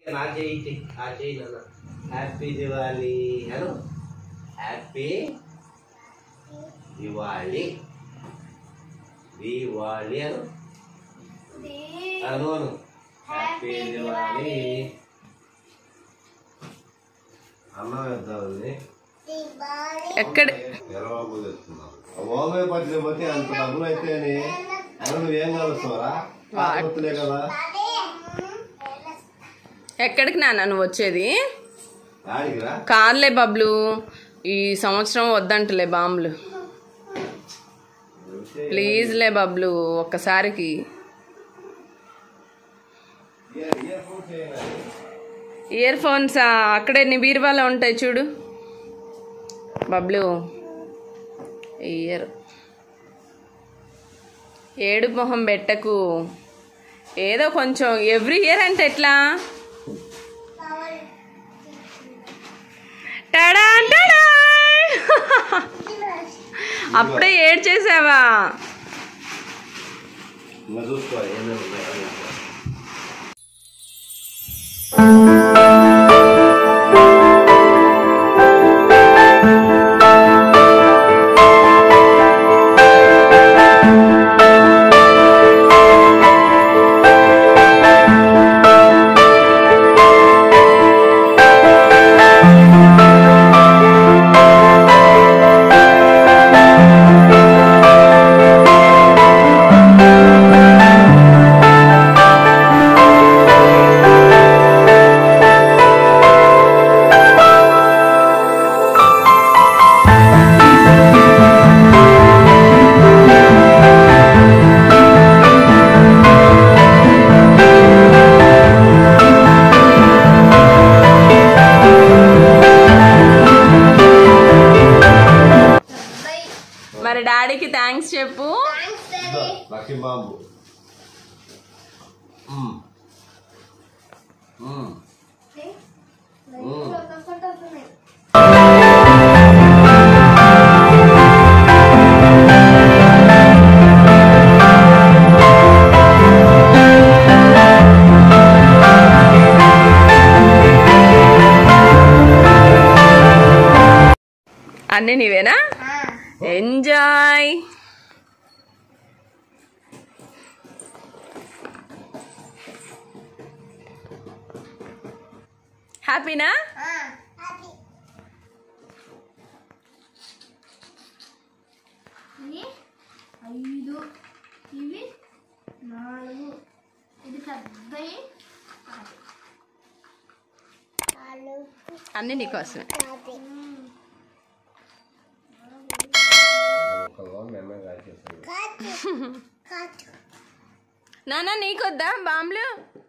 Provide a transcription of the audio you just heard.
నా చేయి ఆ చేయి నాన్న హ్యాపీ దివాలి అను హ్యాపీ దివాలి దివాలి అను అను అను హ్యాపీ దివాలి అన్నం వేద్దామండి ఎక్కడ ఎర్రబాబు తెస్తున్నాం హోమియోపతి పోతే అంత డబ్బులు అయితే అన్న నువ్వేం కలుస్తావరా ఆత్మహత్యలే కదా ఎక్కడికి నాన్న నువ్వు వచ్చేది దానికి రా కార్లే బబ్లు ఈ సంవత్సరం వద్దంటలే బాంబులు ప్లీజ్లే బబ్లు ఒక్కసారికి ఇయర్ ఇయర్ ఫోన్స్ చేయాలి ఇయర్ ఫోన్స్ అక్కడే నీ బీరువాలో ఉంటాయి చూడు బబ్లు ఇయర్ ఏడు మొహం పెట్టకు ఏదో కొంచెం ఎవ్రీ ఇయర్ అంటే ఎట్లా టడా టడా అప్పుడే ఏడ్ చేసావా ఇంకా చూసుకో ఏమేమి ఉన్నాయో. మరి డాడీకి థ్యాంక్స్ చెప్పు ఇదో, లక్కీ బాంబు మ్మ్. మ్మ్. అన్నీ నీవేనా ఎంజాయ్ హ్యాపీనా ఇవి ఐదు ఇవి నాలుగు ఇది పెద్దవి అన్నీ నీకోసమే ఒక్కలో మెమ్మే కాల్చేస్తుంది నాన్న నీకొద్దా బాంబులు